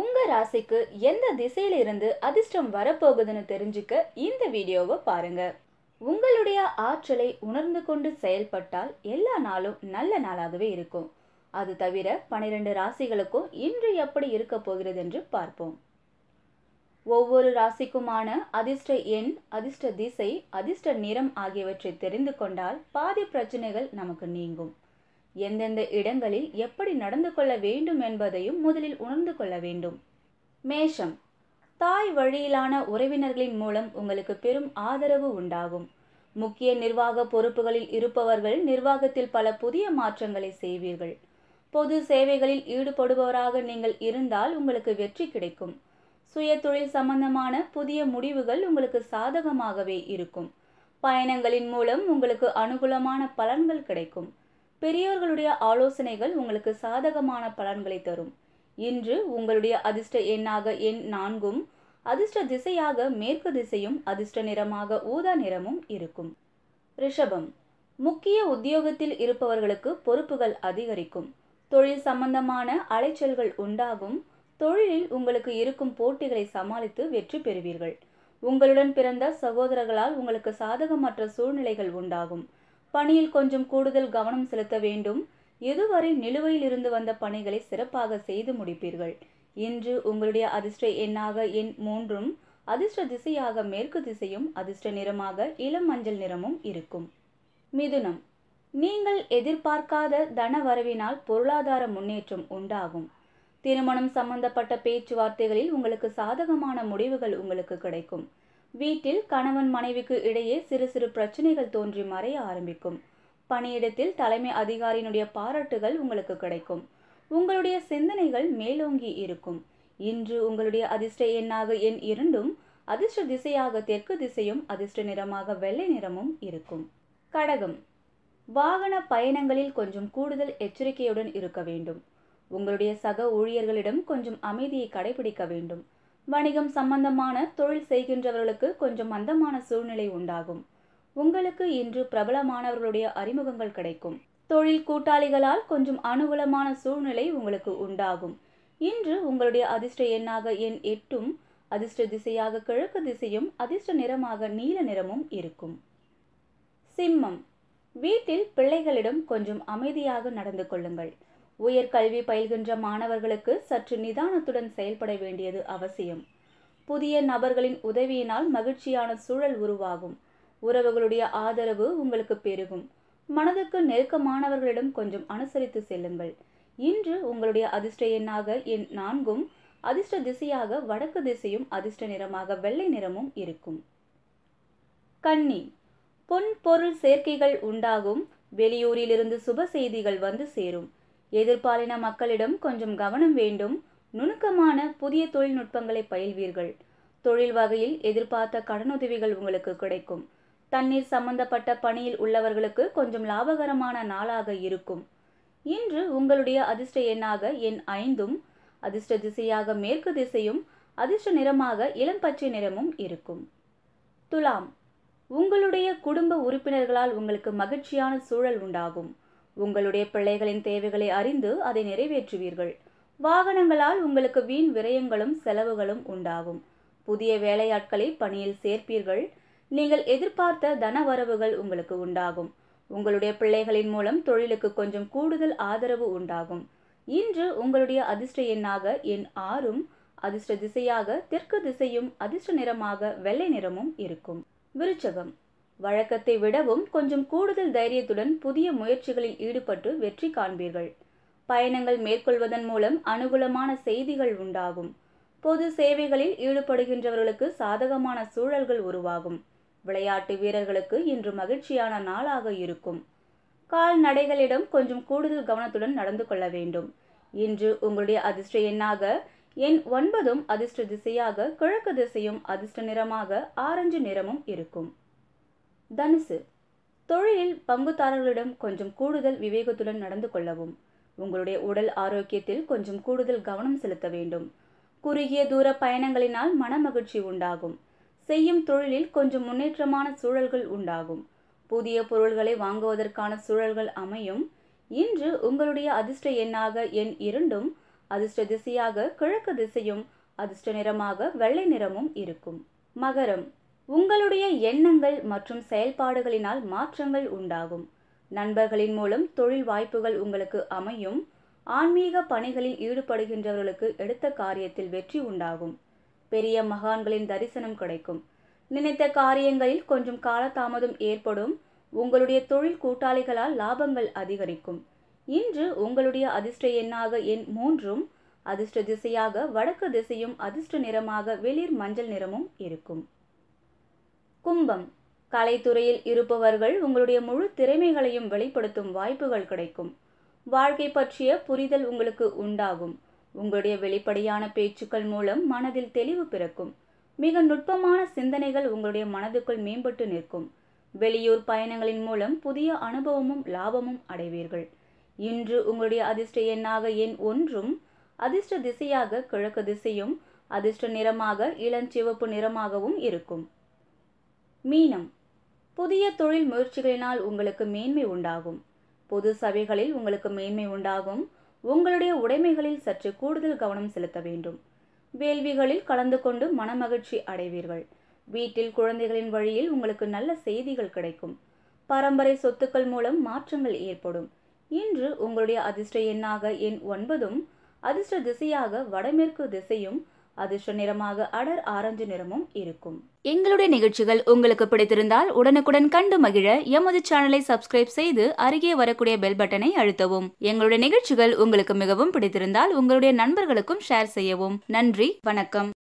உங்க ராசிக்கு எந்த திசையில இருந்து அதிர்ஷ்டம் வரப்போகுதுன்னு தெரிஞ்சுக்க இந்த வீடியோவை பாருங்க உங்களுடைய ஆற்றலை உணர்ந்து கொண்டு செயல்பட்டால் எல்லா நாளும் நல்ல நாளாகவே இருக்கும் அது தவிர பனிரெண்டு ராசிகளுக்கும் இன்று எப்படி இருக்க போகிறது என்று பார்ப்போம் ஒவ்வொரு ராசிக்குமான அதிர்ஷ்ட எண் அதிர்ஷ்ட திசை அதிர்ஷ்ட நிறம் ஆகியவற்றை தெரிந்து கொண்டால் பாதி பிரச்சனைகள் நமக்கு நீங்கும் எந்தெந்த இடங்களில் எப்படி நடந்து கொள்ள வேண்டும் என்பதையும் முதலில் உணர்ந்து கொள்ள வேண்டும் மேஷம் தாய் வழியிலான உறவினர்களின் மூலம் உங்களுக்கு பெரும் ஆதரவு உண்டாகும் முக்கிய நிர்வாக பொறுப்புகளில் இருப்பவர்கள் நிர்வாகத்தில் பல புதிய மாற்றங்களை செய்வீர்கள் பொது சேவைகளில் ஈடுபடுபவராக நீங்கள் இருந்தால் உங்களுக்கு வெற்றி கிடைக்கும் சுய தொழில் சம்பந்தமான புதிய முடிவுகள் உங்களுக்கு சாதகமாகவே இருக்கும் பயணங்களின் மூலம் உங்களுக்கு அனுகூலமான பலன்கள் கிடைக்கும் பெரியோர்களுடைய ஆலோசனைகள் உங்களுக்கு சாதகமான பலன்களை தரும் இன்று உங்களுடைய அதிர்ஷ்ட எண்ணாக எண் நான்கும் அதிர்ஷ்ட திசையாக மேற்கு திசையும் அதிர்ஷ்ட நிறமாக ஊதா நிறமும் இருக்கும் ரிஷபம் முக்கிய உத்தியோகத்தில் இருப்பவர்களுக்கு பொறுப்புகள் அதிகரிக்கும் தொழில் சம்பந்தமான அலைச்சல்கள் உண்டாகும் தொழிலில் உங்களுக்கு இருக்கும் போட்டிகளை சமாளித்து வெற்றி பெறுவீர்கள் உங்களுடன் பிறந்த சகோதரர்களால் உங்களுக்கு சாதகமற்ற சூழ்நிலைகள் உண்டாகும் பணியில் கொஞ்சம் கூடுதல் கவனம் செலுத்த வேண்டும் இதுவரை நிலுவையில் இருந்து வந்த பணிகளை சிறப்பாக செய்து முடிப்பீர்கள் இன்று உங்களுடைய அதிர்ஷ்ட எண்ணாக எண் மூன்றும் அதிர்ஷ்ட திசையாக மேற்கு திசையும் அதிர்ஷ்ட நிறமாக இளம் மஞ்சள் நிறமும் இருக்கும் மிதுனம் நீங்கள் எதிர்பார்க்காத தன வரவினால் பொருளாதார முன்னேற்றம் உண்டாகும் திருமணம் சம்பந்தப்பட்ட பேச்சுவார்த்தைகளில் உங்களுக்கு சாதகமான முடிவுகள் உங்களுக்கு கிடைக்கும் வீட்டில் கணவன் மனைவிக்கு இடையே சிறு சிறு பிரச்சனைகள் தோன்றி மறைய ஆரம்பிக்கும் பணியிடத்தில் தலைமை அதிகாரியினுடைய பாராட்டுகள் உங்களுக்கு கிடைக்கும் உங்களுடைய சிந்தனைகள் மேலோங்கி இருக்கும் இன்று உங்களுடைய அதிர்ஷ்ட எண்ணாக எண் இரண்டும் அதிர்ஷ்ட திசையாக தெற்கு திசையும் அதிர்ஷ்ட நிறமாக வெள்ளை நிறமும் இருக்கும் கடகம் வாகன பயணங்களில் கொஞ்சம் கூடுதல் எச்சரிக்கையுடன் இருக்க வேண்டும் உங்களுடைய சக ஊழியர்களிடம் கொஞ்சம் அமைதியை கடைபிடிக்க வேண்டும் வணிகம் சம்பந்தமான தொழில் செய்கின்றவர்களுக்கு கொஞ்சம் மந்தமான சூழ்நிலை உண்டாகும் உங்களுக்கு இன்று பிரபலமானவர்களுடைய அறிமுகங்கள் கிடைக்கும் தொழில் கூட்டாளிகளால் கொஞ்சம் அனுகூலமான சூழ்நிலை உங்களுக்கு உண்டாகும் இன்று உங்களுடைய அதிர்ஷ்ட எண்ணாக எண் எட்டும் அதிர்ஷ்ட திசையாக கிழக்கு திசையும் அதிர்ஷ்ட நிறமாக நீல நிறமும் இருக்கும் சிம்மம் வீட்டில் பிள்ளைகளிடம் கொஞ்சம் அமைதியாக நடந்து கொள்ளுங்கள் உயர்கல்வி பயில்கின்ற மாணவர்களுக்கு சற்று நிதானத்துடன் செயல்பட வேண்டியது அவசியம் புதிய நபர்களின் உதவியினால் மகிழ்ச்சியான சூழல் உருவாகும் உறவுகளுடைய ஆதரவு உங்களுக்கு பெருகும் மனதுக்கு நெருக்கமானவர்களிடம் கொஞ்சம் அனுசரித்து செல்லுங்கள் இன்று உங்களுடைய அதிர்ஷ்ட எண்ணாக எண் நான்கும் அதிர்ஷ்ட திசையாக வடக்கு திசையும் அதிர்ஷ்ட நிறமாக வெள்ளை நிறமும் இருக்கும் கன்னி பொன் பொருள் சேர்க்கைகள் உண்டாகும் வெளியூரிலிருந்து சுப செய்திகள் வந்து சேரும் எதிர்பாலின மக்களிடம் கொஞ்சம் கவனம் வேண்டும் நுணுக்கமான புதிய தொழில்நுட்பங்களை பயில்வீர்கள் தொழில் வகையில் எதிர்பார்த்த கடனுதவிகள் உங்களுக்கு கிடைக்கும் தண்ணீர் சம்பந்தப்பட்ட பணியில் உள்ளவர்களுக்கு கொஞ்சம் லாபகரமான நாளாக இருக்கும் இன்று உங்களுடைய அதிர்ஷ்ட எண்ணாக எண் ஐந்தும் அதிர்ஷ்ட திசையாக மேற்கு திசையும் அதிர்ஷ்ட நிறமாக இளம் பச்சை நிறமும் இருக்கும் துலாம் உங்களுடைய குடும்ப உறுப்பினர்களால் உங்களுக்கு மகிழ்ச்சியான சூழல் உண்டாகும் உங்களுடைய பிள்ளைகளின் தேவைகளை அறிந்து அதை நிறைவேற்றுவீர்கள் வாகனங்களால் உங்களுக்கு வீண் விரயங்களும் செலவுகளும் உண்டாகும் புதிய வேலையாட்களை பணியில் சேர்ப்பீர்கள் நீங்கள் எதிர்பார்த்த தனவரவுகள் உங்களுக்கு உண்டாகும் உங்களுடைய பிள்ளைகளின் மூலம் தொழிலுக்கு கொஞ்சம் கூடுதல் ஆதரவு உண்டாகும் இன்று உங்களுடைய அதிர்ஷ்ட எண்ணாக எண் ஆறும் அதிர்ஷ்ட திசையாக தெற்கு திசையும் அதிர்ஷ்ட நிறமாக வெள்ளை நிறமும் இருக்கும் விருச்சகம் வழக்கத்தை விடவும் கொஞ்சம் கூடுதல் தைரியத்துடன் புதிய முயற்சிகளில் ஈடுபட்டு வெற்றி காண்பீர்கள் பயணங்கள் மேற்கொள்வதன் மூலம் அனுகூலமான செய்திகள் உண்டாகும் பொது சேவைகளில் ஈடுபடுகின்றவர்களுக்கு சாதகமான சூழல்கள் உருவாகும் விளையாட்டு வீரர்களுக்கு இன்று மகிழ்ச்சியான நாளாக இருக்கும் கால்நடைகளிடம் கொஞ்சம் கூடுதல் கவனத்துடன் நடந்து கொள்ள வேண்டும் இன்று உங்களுடைய அதிர்ஷ்ட எண்ணாக எண் ஒன்பதும் அதிர்ஷ்ட திசையாக கிழக்கு திசையும் அதிர்ஷ்ட நிறமாக ஆரஞ்சு நிறமும் இருக்கும் தனுசு தொழிலில் பங்குதாரர்களிடம் கொஞ்சம் கூடுதல் விவேகத்துடன் நடந்து கொள்ளவும் உங்களுடைய உடல் ஆரோக்கியத்தில் கொஞ்சம் கூடுதல் கவனம் செலுத்த வேண்டும் குறுகிய தூர பயணங்களினால் மனமகிழ்ச்சி உண்டாகும் செய்யும் தொழிலில் கொஞ்சம் முன்னேற்றமான சூழல்கள் உண்டாகும் புதிய பொருள்களை வாங்குவதற்கான சூழல்கள் அமையும் இன்று உங்களுடைய அதிர்ஷ்ட எண்ணாக எண் இரண்டும் அதிர்ஷ்ட திசையாக கிழக்கு திசையும் அதிர்ஷ்ட நிறமாக வெள்ளை நிறமும் இருக்கும் மகரம் உங்களுடைய எண்ணங்கள் மற்றும் செயல்பாடுகளினால் மாற்றங்கள் உண்டாகும் நண்பர்களின் மூலம் தொழில் வாய்ப்புகள் உங்களுக்கு அமையும் ஆன்மீக பணிகளில் ஈடுபடுகின்றவர்களுக்கு எடுத்த காரியத்தில் வெற்றி உண்டாகும் பெரிய மகான்களின் தரிசனம் கிடைக்கும் நினைத்த காரியங்களில் கொஞ்சம் காலதாமதம் ஏற்படும் உங்களுடைய தொழில் கூட்டாளிகளால் லாபங்கள் அதிகரிக்கும் இன்று உங்களுடைய அதிர்ஷ்ட எண்ணாக எண் மூன்றும் அதிர்ஷ்ட திசையாக வடக்கு திசையும் அதிர்ஷ்ட நிறமாக வெளிர் மஞ்சள் நிறமும் இருக்கும் கும்பம் கலைத்துறையில் இருப்பவர்கள் உங்களுடைய முழு திறமைகளையும் வெளிப்படுத்தும் வாய்ப்புகள் கிடைக்கும் வாழ்க்கை பற்றிய புரிதல் உங்களுக்கு உண்டாகும் உங்களுடைய வெளிப்படையான பேச்சுக்கள் மூலம் மனதில் தெளிவு பிறக்கும் மிக நுட்பமான சிந்தனைகள் உங்களுடைய மனதுக்குள் மேம்பட்டு நிற்கும் வெளியூர் பயணங்களின் மூலம் புதிய அனுபவமும் லாபமும் அடைவீர்கள் இன்று உங்களுடைய அதிர்ஷ்ட எண்ணாக எண் ஒன்றும் அதிர்ஷ்ட திசையாக கிழக்கு திசையும் அதிர்ஷ்ட நிறமாக இளஞ்சிவப்பு நிறமாகவும் இருக்கும் மீனம் புதிய தொழில் முயற்சிகளினால் உங்களுக்கு மேன்மை உண்டாகும் பொது சபைகளில் உங்களுக்கு மேன்மை உண்டாகும் உங்களுடைய உடைமைகளில் சற்று கூடுதல் கவனம் செலுத்த வேண்டும் வேள்விகளில் கலந்து கொண்டு மனமகிழ்ச்சி அடைவீர்கள் வீட்டில் குழந்தைகளின் வழியில் உங்களுக்கு நல்ல செய்திகள் கிடைக்கும் பரம்பரை சொத்துக்கள் மூலம் மாற்றங்கள் ஏற்படும் இன்று உங்களுடைய அதிர்ஷ்ட எண்ணாக எண் ஒன்பதும் அதிர்ஷ்ட திசையாக வடமேற்கு திசையும் அதிர்ஷ்ட நிறமாக அடர் ஆரஞ்சு நிறமும் இருக்கும் எங்களுடைய நிகழ்ச்சிகள் உங்களுக்கு பிடித்திருந்தால் உடனுக்குடன் கண்டு மகிழ எமது சேனலை சப்ஸ்கிரைப் செய்து அருகே வரக்கூடிய பெல் பட்டனை அழுத்தவும் எங்களுடைய நிகழ்ச்சிகள் உங்களுக்கு மிகவும் பிடித்திருந்தால் உங்களுடைய நண்பர்களுக்கும் ஷேர் செய்யவும் நன்றி வணக்கம்